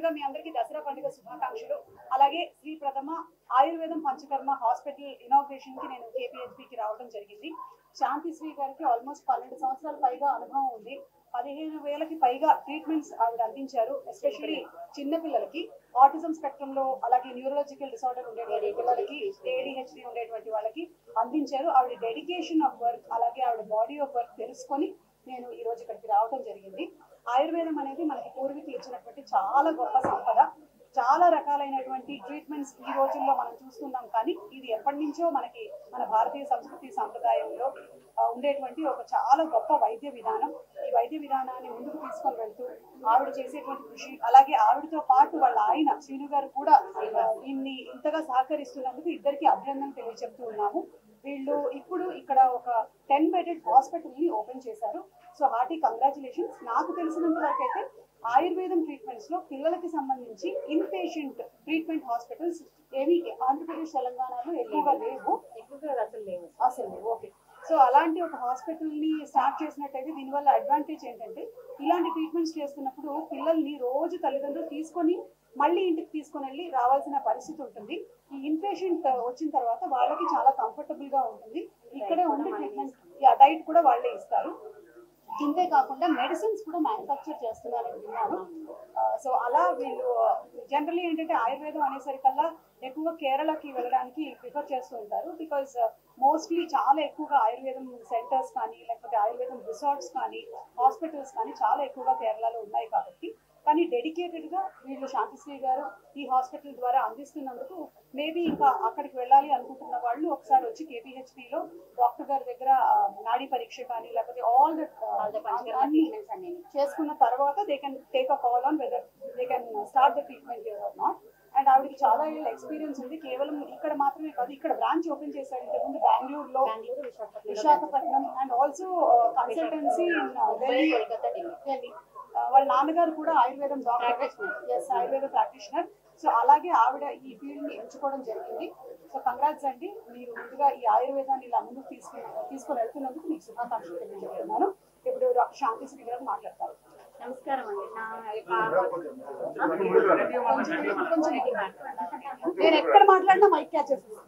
ముందుగా మీ అందరికీ దసరా పండుగ శుభాకాంక్షలు అలాగే శ్రీ ప్రథమ ఆయుర్వేదం పంచకర్మ హాస్పిటల్ ఇనాగ్రేషన్ కి నేను KPHP కి రావడం జరిగింది శాంతి శ్రీ గారికి ఆల్మోస్ట్ పన్నెండు సంవత్సరాల పైగా అనుభవం ఉంది పదిహేను వేలకి పైగా ట్రీట్మెంట్స్ ఆవిడ అందించారు ఎస్పెషల్లీ చిన్న పిల్లలకి ఆటిజం స్పెక్ట్రమ్ లో అలాగే న్యూరలాజికల్ డిసార్డర్ ఉండేటువంటి పిల్లలకి ఏడిహెచ్డి ఉండేటువంటి వాళ్ళకి అందించారు ఆవిడ డెడికేషన్ ఆఫ్ వర్క్ అలాగే ఆవిడ బాడీ ఆఫ్ వర్క్ తెలుసుకొని నేను ఈ రోజు ఇక్కడికి రావడం జరిగింది ఆయుర్వేదం అనేది మనకి పూర్వీకులు ఇచ్చినటువంటి చాలా గొప్ప సంపద చాలా రకాలైనటువంటి ట్రీట్మెంట్స్ ఈ రోజుల్లో మనం చూస్తున్నాం కానీ ఇది ఎప్పటి నుంచో మనకి మన భారతీయ సంస్కృతి సాంప్రదాయంలో ఆ, ఉండేటువంటి ఒక చాలా గొప్ప వైద్య విధానం ఈ వైద్య విధానాన్ని ముందుకు తీసుకొని వెళ్తూ ఆవిడ చేసేటువంటి కృషి అలాగే ఆవిడతో పాటు వాళ్ళ ఆయన శ్రీను గారు కూడా ఆ, ఇన్ని ఇంతగా సహకరిస్తున్నందుకు ఇద్దరికి అభినందనలు తెలియజెప్తూ ఉన్నాము వీళ్ళు ఇప్పుడు ఇక్కడ ఒక టెన్ బెడెడ్ హాస్పిటల్ ని ఓపెన్ చేశారు సో హార్టీ కంగ్రాచులేషన్స్ నాకు తెలిసినంత వరకు అయితే ఆయుర్వేదం ట్రీట్మెంట్స్ లో పిల్లలకి సంబంధించి ఇన్ పేషెంట్ ట్రీట్మెంట్ హాస్పిటల్స్ ఏవి ఆంధ్రప్రదేశ్ తెలంగాణలో ఎక్కువగా లేవు ఎక్కువగా అసలు లేవు అసలు లేవు ఓకే సో అలాంటి ఒక హాస్పిటల్ ని స్టార్ట్ చేసినట్టయితే దీనివల్ల అడ్వాంటేజ్ ఏంటంటే ఇలాంటి ట్రీట్మెంట్స్ చేస్తున్నప్పుడు పిల్లల్ని రోజు తల్లిదండ్రులు తీసుకొని మళ్ళీ ఇంటికి తీసుకొని వెళ్ళి రావాల్సిన పరిస్థితి ఉంటుంది ఈ ఇన్పేషెంట్ వచ్చిన తర్వాత వాళ్ళకి చాలా కంఫర్టబుల్ గా ఉంటుంది ఇక్కడే ఉండి ట్రీట్మెంట్ డైట్ కూడా వాళ్ళే ఇస్తారు ఇంతే కాకుండా మెడిసిన్స్ కూడా మ్యానుఫ్యాక్చర్ చేస్తున్నారని విన్నాను సో అలా వీళ్ళు జనరల్లీ ఏంటంటే ఆయుర్వేదం అనేసరికల్లా ఎక్కువగా కేరళకి వెళ్ళడానికి ప్రిఫర్ చేస్తూ ఉంటారు బికాజ్ మోస్ట్లీ చాలా ఎక్కువగా ఆయుర్వేదం సెంటర్స్ కానీ లేకపోతే ఆయుర్వేదం రిసార్ట్స్ కానీ హాస్పిటల్స్ కానీ చాలా ఎక్కువగా కేరళలో ఉన్నాయి కాబట్టి కానీ డెడికేటెడ్ గా వీళ్ళు శాంతిశ్రీ గారు ఈ హాస్పిటల్ ద్వారా అందిస్తున్నందుకు మేబీ ఇంకా అక్కడికి వెళ్ళాలి అనుకుంటున్న వాళ్ళు ఒకసారి వచ్చి KPHP లో డాక్టర్ గారి దగ్గర ఆ, నాడీ పరీక్ష కానీ లేకపోతే ఆల్ ట్రీట్మెంట్స్ అన్ని చేసుకున్న తర్వాత they can take a call on whether they can start the treatment or not and ఆవిడకి చాలా ఏళ్ళ ఎక్స్పీరియన్స్ ఉంది కేవలం ఇక్కడ మాత్రమే కాదు ఇక్కడ బ్రాంచ్ ఓపెన్ చేశారు ఇంతకుముందు బెంగళూరులో Bengaluru Visakhapatnam Visakhapatnam and also consultancy in Delhi Kolkata Delhi Delhi ఆ, వాళ్ళ నాన్నగారు కూడా ఆయుర్వేదం doctor Practitioner. Yes Ayurveda practitioner so అలాగే ఆవిడ ఈ ఫీల్డ్ ని ఎంచుకోవడం జరిగింది సో కంగ్రాట్స్ అండి మీరు ముందుగా ఈ ఆయుర్వేదాన్ని ఇలా ముందుకు తీసుకుని తీసుకొని వెళ్తున్నందుకు మీకు శుభాకాంక్షలు తెలియజేస్తున్నాను ఇప్పుడు డాక్టర్ శాంతి శ్రీ గారు మాట్లాడతారు నమస్కారం అండి నా కొంచెం నేను ఎక్కడ మాట్లాడినా మైక్ క్యాచ్ చేస్తుంది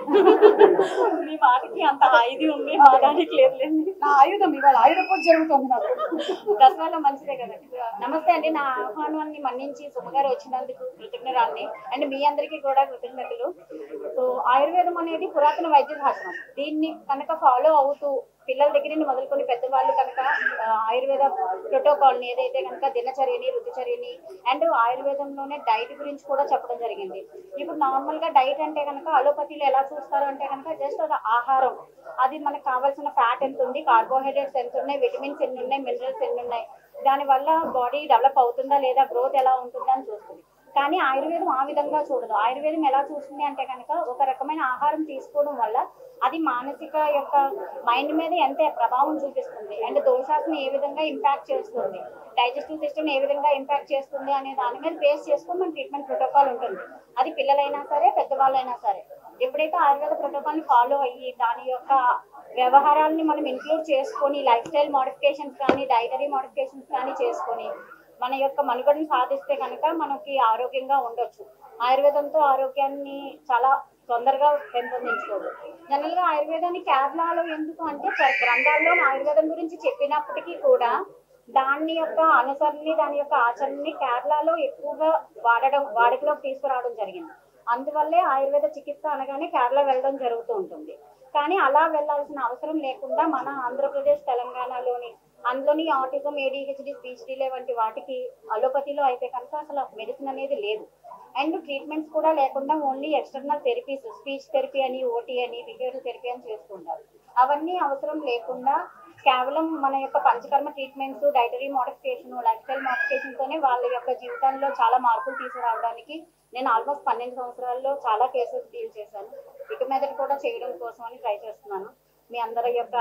మీ మాటకి అంత ఇది ఉంది మా దానికి లేదులేండి నా ఆయుధం ఇవాళ ఆయుధ పూజ జరుగుతుంది నాకు దసరాలో మంచిదే కదండి నమస్తే అండి నా ఆహ్వానాన్ని మన్నించి సుమగారు వచ్చినందుకు కృతజ్ఞరాన్ని అండ్ మీ అందరికీ కూడా కృతజ్ఞతలు సో ఆయుర్వేదం అనేది పురాతన వైద్య శాస్త్రం దీన్ని కనుక ఫాలో అవుతూ పిల్లల దగ్గర నుండి మొదలుకొని పెద్దవాళ్ళు కనుక ఆ, ఆయుర్వేద ప్రోటోకాల్ని ఏదైతే కనుక దినచర్యని రుతుచర్యని అండ్ ఆయుర్వేదంలోనే డైట్ గురించి కూడా చెప్పడం జరిగింది ఇప్పుడు నార్మల్ గా డైట్ అంటే కనుక అలోపతిలో ఎలా చూస్తారు అంటే కనుక జస్ట్ అది ఆహారం అది మనకు కావాల్సిన ఫ్యాట్ ఎంత ఉంది కార్బోహైడ్రేట్స్ ఎంత ఉన్నాయి విటమిన్స్ ఎన్ని ఉన్నాయి మినరల్స్ ఎన్ని ఉన్నాయి దానివల్ల బాడీ డెవలప్ అవుతుందా లేదా గ్రోత్ ఎలా ఉంటుందా అని చూస్తుంది కానీ ఆయుర్వేదం ఆ విధంగా చూడదు ఆయుర్వేదం ఎలా చూస్తుంది అంటే కనుక ఒక రకమైన ఆహారం తీసుకోవడం వల్ల అది మానసిక యొక్క మైండ్ మీద ఎంత ప్రభావం చూపిస్తుంది అండ్ దోషాస్ని ఏ విధంగా ఇంపాక్ట్ చేస్తుంది డైజెస్టివ్ సిస్టమ్ ఏ విధంగా ఇంపాక్ట్ చేస్తుంది అనే దాని మీద బేస్ చేసుకొని మన ట్రీట్మెంట్ ప్రోటోకాల్ ఉంటుంది అది పిల్లలైనా సరే పెద్దవాళ్ళైనా సరే ఎప్పుడైతే ఆయుర్వేద ప్రోటోకాల్ని ఫాలో అయ్యి దాని యొక్క వ్యవహారాలని మనం ఇంక్లూడ్ చేసుకొని లైఫ్ స్టైల్ మోడిఫికేషన్స్ కానీ డైటరీ మోడిఫికేషన్స్ కానీ చేసుకొని మన యొక్క మనుగడను సాధిస్తే కనుక మనకి ఆరోగ్యంగా ఉండొచ్చు ఆయుర్వేదంతో ఆరోగ్యాన్ని చాలా తొందరగా పెంపొందించుకోవచ్చు జనరల్ గా ఆయుర్వేదాన్ని కేరళలో ఎందుకు అంటే ప్ర- గ్రంథాల్లో ఆయుర్వేదం గురించి చెప్పినప్పటికీ కూడా దాని యొక్క అనుసరణని దాని యొక్క ఆచరణని కేరళలో ఎక్కువగా వాడడం వాడుకలోకి తీసుకురావడం జరిగింది అందువల్లే ఆయుర్వేద చికిత్స అనగానే కేరళ వెళ్ళడం జరుగుతూ ఉంటుంది కానీ అలా వెళ్ళాల్సిన అవసరం లేకుండా మన ఆంధ్రప్రదేశ్ తెలంగాణలోని అందులోని ఆటిజం ఏడిహెచ్డి స్పీచ్ డిలే వంటి వాటికి అలోపతిలో అయితే కనుక అసలు మెడిసిన్ అనేది లేదు అండ్ ట్రీట్మెంట్స్ కూడా లేకుండా only external therapies speech therapy అని ఓటీ అని బిహేవియర్ థెరపీ అని చేస్తుంటారు అవన్నీ అవసరం లేకుండా కేవలం మన యొక్క panchakarma treatments dietary modification lifestyle modification తోనే వాళ్ళ యొక్క జీవితంలో చాలా మార్పులు తీసుకురావడానికి నేను ఆల్మోస్ట్ పన్నెండు సంవత్సరాల్లో చాలా కేసెస్ డీల్ చేశాను ఇక మీదట కూడా చేయడం కోసం అని ట్రై చేస్తున్నాను మీ అందరి యొక్క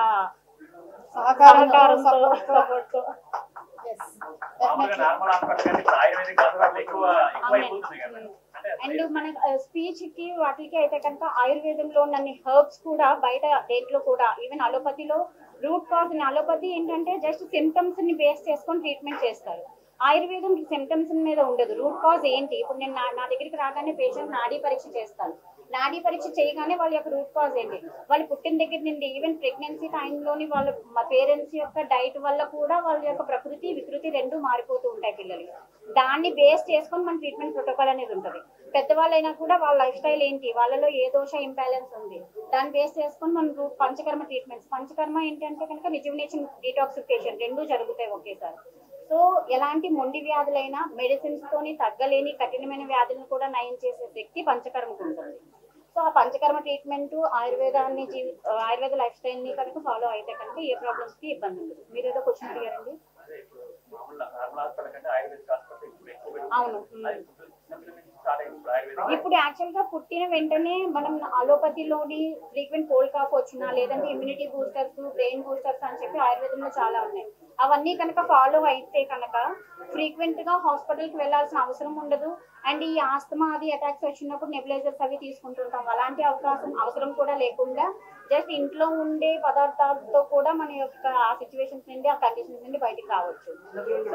సహకారంతో, సహకారంతో support తో. support తో. Yes, మామూలుగా definitely. నార్మల్ హాస్పిటల్ కానీ ఇప్పుడు ఆయుర్వేదిక్ హాస్పిటల్ ఎక్కువ ఎక్కువ అయిపోతుంది కదా అంటే అండ్ మన స్పీచ్ కి వాటికి అయితే కనుక ఆయుర్వేదంలో ఉన్న హెర్బ్స్ కూడా బయట దేంట్లో కూడా ఈవెన్ అలోపతిలో రూట్ కాజ్ అలోపతి ఏంటంటే జస్ట్ సిమ్టమ్స్ ని బేస్ చేసుకొని ట్రీట్మెంట్ చేస్తారు ఆయుర్వేదం సిమ్టమ్స్ మీద ఉండదు రూట్ కాజ్ ఏంటి ఇప్పుడు నేను నా నా దగ్గరికి రాగానే పేషెంట్ నాడీ పరీక్ష చేస్తాను నాడీ పరీక్ష చేయగానే వాళ్ళ యొక్క రూట్ కాజ్ ఏంటి వాళ్ళు పుట్టిన దగ్గర నుండి ఈవెన్ ప్రెగ్నెన్సీ టైంలోని వాళ్ళ మా పేరెంట్స్ యొక్క డైట్ వల్ల కూడా వాళ్ళ యొక్క ప్రకృతి వికృతి రెండు మారిపోతూ ఉంటాయి పిల్లలకి దాన్ని బేస్ చేసుకొని మన ట్రీట్మెంట్ ప్రోటోకాల్ అనేది ఉంటుంది పెద్దవాళ్ళైనా కూడా వాళ్ళ లైఫ్ స్టైల్ ఏంటి వాళ్ళలో ఏ దోష ఇంబ్యాలెన్స్ ఉంది దాన్ని బేస్ చేసుకొని మనం రూ- పంచకర్మ ట్రీట్మెంట్స్ పంచకర్మ ఏంటంటే కనుక రిజ్యుమినేషన్ డీటాక్సిఫికేషన్ రెండు జరుగుతాయి ఒకేసారి సో ఎలాంటి మొండి వ్యాధులైనా మెడిసిన్స్ తోని తగ్గలేని కఠినమైన వ్యాధులను కూడా నయం చేసే శక్తి పంచకర్మకు ఉంటుంది సో ఆ పంచకర్మ ట్రీట్మెంట్ ఆయుర్వేదాన్ని జీవి ఆయుర్వేద లైఫ్ స్టైల్ ని కనుక ఫాలో అయితే కనుక ఏ ప్రాబ్లమ్స్ కి ఇబ్బంది ఉండదు మీరు ఏదో క్వశ్చన్ అడిగారండి అదే ఇప్పుడు మామూలు నార్మల్ హాస్పిటల్ కంటే ఆయుర్వేదిక్ హాస్పిటల్ ఇప్పుడు ఎక్కువ పెరుగుతుంది. అవును. అది ఇప్పుడు చిన్నపిల్లల నుంచి స్టార్ట్ అయింది ఇప్పుడు ఆయుర్వేదం ఇప్పుడు యాక్చువల్ గా పుట్టిన వెంటనే మనం అలోపతిలోని ఫ్రీక్వెంట్ కోల్డ్ కాఫ్ వచ్చినా లేదంటే ఇమ్యూనిటీ బూస్టర్స్ బ్రెయిన్ బూస్టర్స్ అని చెప్పి ఆయుర్వేదంలో చాలా ఉన్నాయి అవన్నీ కనుక ఫాలో అయితే కనుక ఫ్రీక్వెంట్ గా హాస్పిటల్ కి వెళ్ళాల్సిన అవసరం ఉండదు అండ్ ఈ ఆస్తమా అది అటాక్స్ వచ్చినప్పుడు నెబులైజర్స్ అవి తీసుకుంటుంటాం అలాంటి అవకాశం అవసరం కూడా లేకుండా జస్ట్ ఇంట్లో ఉండే పదార్థాలతో కూడా మన యొక్క ఆ సిచ్యువేషన్స్ నుండి ఆ కండిషన్స్ నుండి బయటికి రావచ్చు సో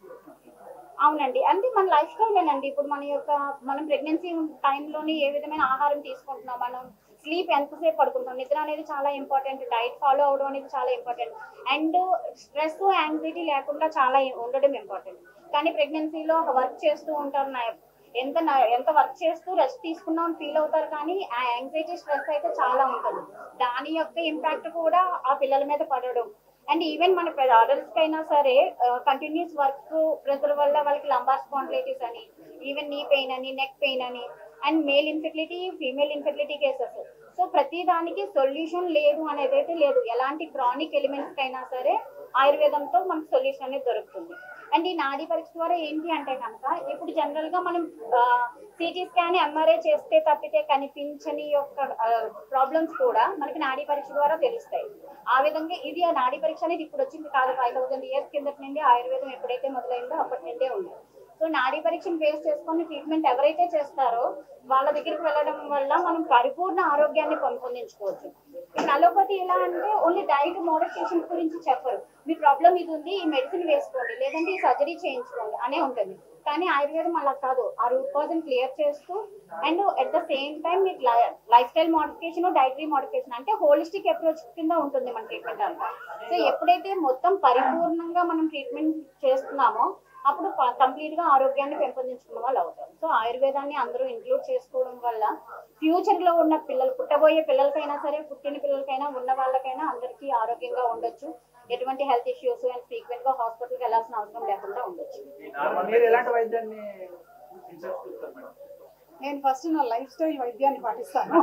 అవునండి అంటే మన లైఫ్ స్టైల్ అండి ఇప్పుడు మన యొక్క మనం ప్రెగ్నెన్సీ టైంలోని ఏ విధమైన ఆహారం తీసుకుంటున్నాం మనం స్లీప్ ఎంతసేపు పడుకుంటాం నిద్ర అనేది చాలా ఇంపార్టెంట్ డైట్ ఫాలో అవడం అనేది చాలా ఇంపార్టెంట్ అండ్ స్ట్రెస్ యాంగ్జైటీ లేకుండా చాలా ఉండడం ఇంపార్టెంట్ కానీ ప్రెగ్నెన్సీలో వర్క్ చేస్తూ ఉంటారు నా ఎంత నా- ఎంత వర్క్ చేస్తూ రెస్ట్ తీసుకున్నాం అని ఫీల్ అవుతారు కానీ ఆ యాంగ్జైటీ స్ట్రెస్ అయితే చాలా ఉంటుంది దాని యొక్క ఇంపాక్ట్ కూడా ఆ పిల్లల మీద పడడం అండ్ ఈవెన్ మన అడల్ట్స్ అయినా సరే కంటిన్యూస్ వర్క్ ప్రెజర్ వల్ల వాళ్ళకి లంబార్ స్పాండిలైటిస్ అని ఈవెన్ నీ పెయిన్ అని నెక్ పెయిన్ అని and male infertility female infertility cases so ప్రతి దానికి సొల్యూషన్ లేదు అనేది అయితే లేదు ఎలాంటి క్రానిక్ ఎలిమెంట్స్ అయినా సరే ఆయుర్వేదంతో మనకు సొల్యూషన్ అనేది దొరుకుతుంది అండ్ ఈ నాడీ పరీక్ష ద్వారా ఏంటి అంటే కనుక ఇప్పుడు జనరల్ గా మనం సిటీ స్కాన్ ఎంఆర్ఐ చేస్తే తప్పితే కనిపించని యొక్క ప్రాబ్లమ్స్ కూడా మనకి నాడీ పరీక్ష ద్వారా తెలుస్తాయి ఆ విధంగా ఇది ఆ నాడీ పరీక్ష అనేది ఇప్పుడు వచ్చింది కాదు ఫైవ్ థౌసండ్ ఇయర్స్ కిందటి నుండి ఆయుర్వేదం ఎప్పుడైతే మొదలైందో అప్పటి నుండే ఉంది సో నాడీ పరీక్షను బేస్ చేసుకొని ట్రీట్మెంట్ ఎవరైతే చేస్తారో వాళ్ళ దగ్గరికి వెళ్ళడం వల్ల మనం పరిపూర్ణ ఆరోగ్యాన్ని పొందొందించుకోవచ్చు ఇప్పుడు అలోపతి ఎలా అంటే ఓన్లీ డైట్ మోడిఫికేషన్ గురించి చెప్పరు మీ ప్రాబ్లం ఇది ఉంది ఈ మెడిసిన్ వేసుకోండి లేదంటే ఈ సర్జరీ చేయించుకోండి అనే ఉంటుంది కానీ ఆయుర్వేదం అలా కాదు ఆ రూట్ కాజ్ క్లియర్ చేస్తూ and at the same time మీకు lifestyle modification dietary modification అంటే హోలిస్టిక్ అప్రోచ్ కింద ఉంటుంది మన ట్రీట్మెంట్ అంతా సో ఎప్పుడైతే మొత్తం పరిపూర్ణంగా మనం ట్రీట్మెంట్ చేస్తున్నామో అప్పుడు కంప్లీట్ గా ఆరోగ్యాన్ని పెంపొందించుకున్న వాళ్ళు అవుతారు సో ఆయుర్వేదాన్ని అందరూ ఇంక్లూడ్ చేసుకోవడం వల్ల ఫ్యూచర్ లో ఉన్న పిల్లలు పుట్టబోయే పిల్లలకైనా సరే పుట్టిన పిల్లలకైనా ఉన్న వాళ్ళకైనా అందరికీ ఆరోగ్యంగా ఉండొచ్చు ఎటువంటి హెల్త్ ఇష్యూస్ అండ్ ఫ్రీక్వెంట్ గా హాస్పిటల్కి వెళ్ళాల్సిన అవసరం లేకుండా ఉండొచ్చు ఈ నార్మల్ మీరు ఎలాంటి వైద్యాన్ని ఇన్సూరెన్స్ చూస్తారు మేడం నేను ఫస్ట్ నా లైఫ్ స్టైల్ వైద్యాన్ని పాటిస్తాను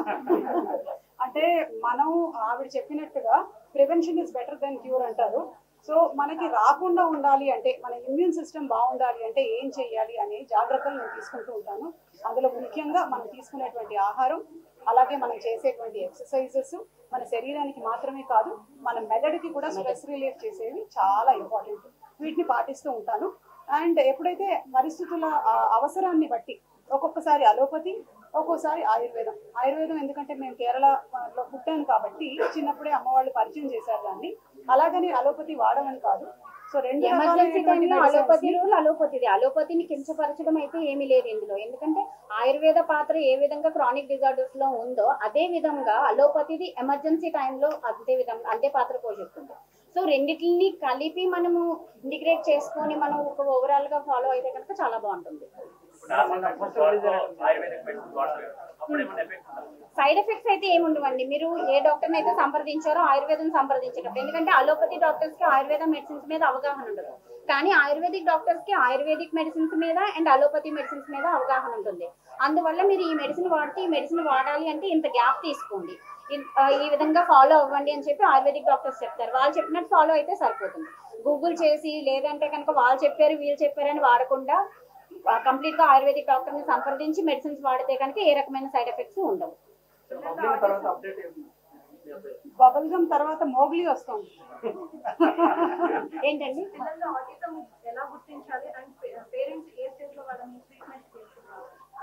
అంటే మనం ఆవిడ చెప్పినట్టుగా prevention is better than cure అంటారు సో మనకి రాకుండా ఉండాలి అంటే మన ఇమ్యూన్ సిస్టమ్ బాగుండాలి అంటే ఏం చేయాలి అనే జాగ్రత్తలు నేను తీసుకుంటూ ఉంటాను అందులో ముఖ్యంగా మనం తీసుకునేటువంటి ఆహారం అలాగే మనం చేసేటువంటి ఎక్సర్సైజెస్ మన శరీరానికి మాత్రమే కాదు మన మెదడుకి కూడా స్ట్రెస్ రిలీఫ్ చేసేవి చాలా ఇంపార్టెంట్ వీటిని పాటిస్తూ ఉంటాను అండ్ ఎప్పుడైతే పరిస్థితుల ఆ, అవసరాన్ని బట్టి ఒక్కొక్కసారి అలోపతి ఒక్కోసారి ఆయుర్వేదం ఆయుర్వేదం ఎందుకంటే మేము కేరళ ఆ, లో పుట్టాను కాబట్టి చిన్నప్పుడే అమ్మ వాళ్ళు పరిచయం చేశారు దాన్ని అలాగని అలోపతి వాడమని కాదు సో రెండు ఎమర్జెన్సీ రకాలైనటువంటి టైంలో medicines అలోపతి ని- రూల్ అలోపతిది అలోపతిని కించపరచడం అయితే ఏమీ లేదు ఇందులో ఎందుకంటే ఆయుర్వేద పాత్ర ఏ విధంగా క్రానిక్ డిజార్డర్స్ లో ఉందో అదే విధంగా అలోపతిది ఎమర్జెన్సీ టైంలో అంతే విధంగా అంతే పాత్ర పోషిస్తుంది సో రెండిటిని కలిపి మనము ఇంటిగ్రేట్ చేసుకొని మనం ఒక ఓవరాల్ గా ఫాలో అయితే కనుక చాలా బాగుంటుంది ఇప్పుడు నార్మల్ ఆయుర్వేదిక్ మెడిసిన్ వాడతారు కదా, అప్పుడు ఏమైనా ఎఫెక్ట్ ఉందా సైడ్ ఎఫెక్ట్స్ అయితే ఏముండవండి మీరు ఏ డాక్టర్ అయితే సంప్రదించారో ఆయుర్వేదం సంప్రదించేటప్పుడు ఎందుకంటే అలోపతి డాక్టర్స్ కి ఆయుర్వేద మెడిసిన్స్ మీద అవగాహన ఉండదు కానీ ఆయుర్వేదిక్ డాక్టర్స్ కి ఆయుర్వేదిక్ మెడిసిన్స్ మీద అండ్ అలోపతి మెడిసిన్స్ మీద అవగాహన ఉంటుంది అందువల్ల మీరు ఈ మెడిసిన్ వాడితే ఈ మెడిసిన్ వాడాలి అంటే ఇంత గ్యాప్ తీసుకోండి ఇన్- ఆ, ఈ విధంగా ఫాలో అవ్వండి అని చెప్పి ఆయుర్వేదిక్ డాక్టర్స్ చెప్తారు వాళ్ళు చెప్పినట్టు ఫాలో అయితే సరిపోతుంది గూగుల్ చేసి లేదంటే కనుక వాళ్ళు చెప్పారు వీళ్ళు చెప్పారని వాడకుండా కంప్లీట్ గా ఆయుర్వేదిక్ డాక్టర్ ని సంప్రదించి మెడిసిన్స్ వాడితే కనుక ఏ రకమైన సైడ్ ఎఫెక్ట్స్ ఉండవు పంపిన తర్వాత అప్డేట్ ఏమి బబుల్ గమ్ తర్వాత మోగ్లీ వస్తుంది ఏంటండి పిల్లల్లో ఆటిజం ఎలా గుర్తించాలి అండ్ పేరెంట్స్ ఏ స్టేజ్ లో వాళ్ళని ట్రీట్మెంట్ చేస్తున్నారు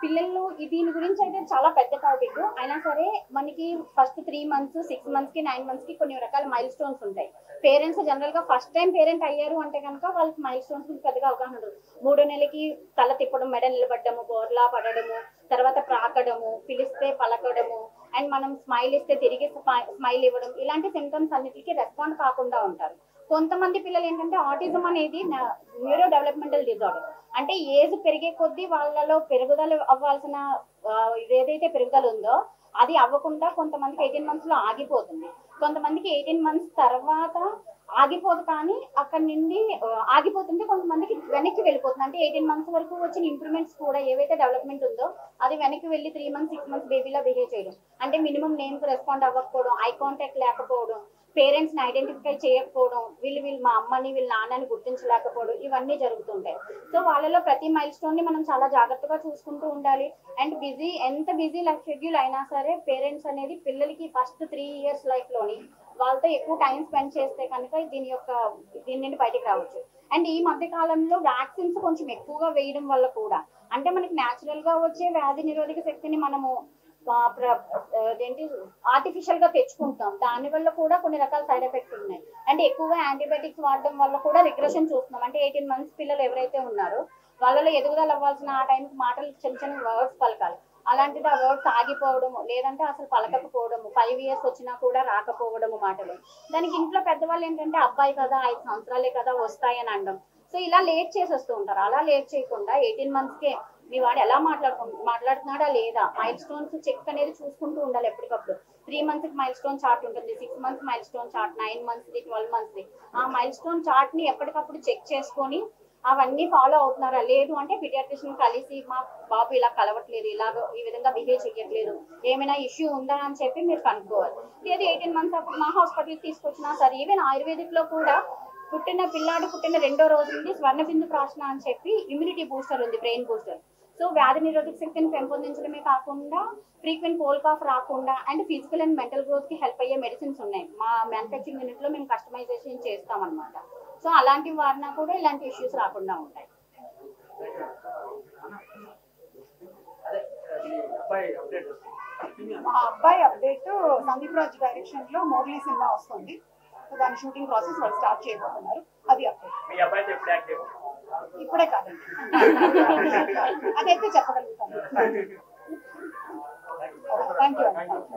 పిల్లలు ఈ దీని గురించి అయితే చాలా పెద్ద టాపిక్ అయినా సరే మనకి first three months six months కి నైన్ మంత్స్ కి కొన్ని రకాల మైల్ స్టోన్స్ ఉంటాయి పేరెంట్స్ జనరల్ గా ఫస్ట్ టైం పేరెంట్ అయ్యారు అంటే కనుక వాళ్ళకి మైల్ స్టోన్స్ గురించి పెద్దగా అవగాహన ఉండదు మూడో నెలకి తల తిప్పడం మెడ నిలబడ్డము బోర్లా పడడము తర్వాత ప్రాకడము పిలిస్తే పలకడము అండ్ మనం స్మైల్ ఇస్తే తిరిగి స్మైల్ ఇవ్వడం ఇలాంటి సిమ్టమ్స్ అన్నిటికీ రెస్పాండ్ కాకుండా ఉంటారు కొంతమంది పిల్లలు ఏంటంటే ఆటిజం అనేది న్యూరో డెవలప్మెంటల్ డిజార్డర్ అంటే ఏజ్ పెరిగే కొద్దీ వాళ్ళలో పెరుగుదల అవ్వాల్సిన ఆ, ఏదైతే పెరుగుదల ఉందో అది అవ్వకుండా కొంతమందికి ఎయిటీన్ మంత్స్ లో ఆగిపోతుంది కొంతమందికి ఎయిటీన్ మంత్స్ తర్వాత ఆగిపోదు కానీ అక్కడ నుండి ఆ, ఆగిపోతుంది కొంతమందికి వెనక్కి వెళ్ళిపోతుంది అంటే ఎయిటీన్ మంత్స్ వరకు వచ్చిన ఇంప్రూవ్మెంట్స్ కూడా ఏవైతే డెవలప్మెంట్ ఉందో అది వెనక్కి వెళ్ళి త్రీ మంత్స్ సిక్స్ మంత్స్ బేబీలా బిహేవ్ చేయడం అంటే మినిమం నేమ్స్ రెస్పాండ్ అవ్వకపోవడం ఐ కాంటాక్ట్ లేకపోవడం పేరెంట్స్ ని ఐడెంటిఫై చేయకపోవడం వీళ్ళు వీళ్ళు మా అమ్మని వీళ్ళ నాన్నని గుర్తించలేకపోవడం ఇవన్నీ జరుగుతుంటాయి సో వాళ్ళలో ప్రతి మైల్ స్టోన్ ని మనం చాలా జాగ్రత్తగా చూసుకుంటూ ఉండాలి అండ్ బిజీ ఎంత బిజీ లైఫ్ షెడ్యూల్ అయినా సరే పేరెంట్స్ అనేది పిల్లలకి ఫస్ట్ త్రీ ఇయర్స్ లైఫ్ లోని వాళ్ళతో ఎక్కువ టైం స్పెండ్ చేస్తే కనుక దీని యొక్క దీని నుండి బయటికి రావచ్చు అండ్ ఈ మధ్య కాలంలో వ్యాక్సిన్స్ కొంచెం ఎక్కువగా వేయడం వల్ల కూడా అంటే మనకి న్యాచురల్ గా వచ్చే వ్యాధి నిరోధక శక్తిని మనము ఆ, ప్ర- అదేంటి ఆర్టిఫిషియల్ గా తెచ్చుకుంటాం దాని వల్ల కూడా కొన్ని రకాల సైడ్ ఎఫెక్ట్స్ ఉన్నాయి అంటే ఎక్కువగా యాంటీబయాటిక్స్ వాడడం వల్ల కూడా రిగ్రెషన్ చూస్తున్నాం అంటే ఎయిటీన్ మంత్స్ పిల్లలు ఎవరైతే ఉన్నారో వాళ్ళలో ఎదుగుదల అవ్వాల్సిన ఆ టైంకి మాటలు చిన్న చిన్న వర్డ్స్ పలకాలి అలాంటిది ఆ వర్డ్స్ ఆగిపోవడము లేదంటే అసలు పలకకపోవడము ఫైవ్ ఇయర్స్ వచ్చినా కూడా రాకపోవడము మాటలు దానికి ఇంట్లో పెద్దవాళ్ళు ఏంటంటే అబ్బాయి కదా ఐదు సంవత్సరాలే కదా వస్తాయని అనడం సో ఇలా లేట్ చేసి వస్తూ ఉంటారు అలా లేట్ చేయకుండా ఎయిటీన్ మంత్స్కే మీ వాడు ఎలా మాట్లాడుకు మాట్లాడుతున్నాడా లేదా మైల్ స్టోన్స్ చెక్ అనేది చూసుకుంటూ ఉండాలి ఎప్పటికప్పుడు three months milestone chart ఉంటుంది six months milestone chart nine months the twelve months the ఆ మైల్ స్టోన్ చార్ట్ ని ఎప్పటికప్పుడు చెక్ చేసుకొని అవన్నీ ఫాలో అవుతున్నారా లేదు అంటే పిడియాట్రిషియన్ కలిసి మా బాబు ఇలా కలవట్లేదు ఇలాగ ఈ విధంగా బిహేవ్ చేయట్లేదు ఏమైనా ఇష్యూ ఉందా అని చెప్పి మీరు కనుక్కోవాలి లేదు ఎయిటీన్ మంత్స్ అప్పుడు మా హాస్పిటల్ తీసుకొచ్చినా సరే ఈవెన్ ఆయుర్వేదిక్ లో కూడా పుట్టిన పిల్లాడు పుట్టిన రెండో రోజు నుండి స్వర్ణ బిందు ప్రాశన అని చెప్పి ఇమ్యూనిటీ బూస్టర్ ఉంది బ్రెయిన్ బూస్టర్ సో వ్యాధి నిరోధక శక్తిని పెంపొందించడమే కాకుండా ఫ్రీక్వెంట్ కోల్ కాఫ్ రాకుండా and physical and mental growth కి హెల్ప్ అయ్యే మెడిసిన్స్ ఉన్నాయి మా మ్యానుఫ్యాక్చరింగ్ యూనిట్ లో మేము కస్టమైజేషన్ చేస్తాం అనమాట సో అలాంటివి వాడినా కూడా ఇలాంటి ఇష్యూస్ రాకుండా ఉంటాయి అదే మీ అబ్బాయి అప్డేట్ మా అబ్బాయి అప్డేట్ సందీప్ రాజ్ డైరెక్షన్ లో మోగ్లీ సినిమా వస్తుంది సో దాని షూటింగ్ ప్రాసెస్ వాళ్ళు స్టార్ట్ చేయబోతున్నారు అది అప్డేట్ మీ అబ్బాయితో ఎప్పుడు యాక్టివ్ ఇప్పుడే కాదండి అదైతే చెప్పగలుగుతాను థ్యాంక్ యూ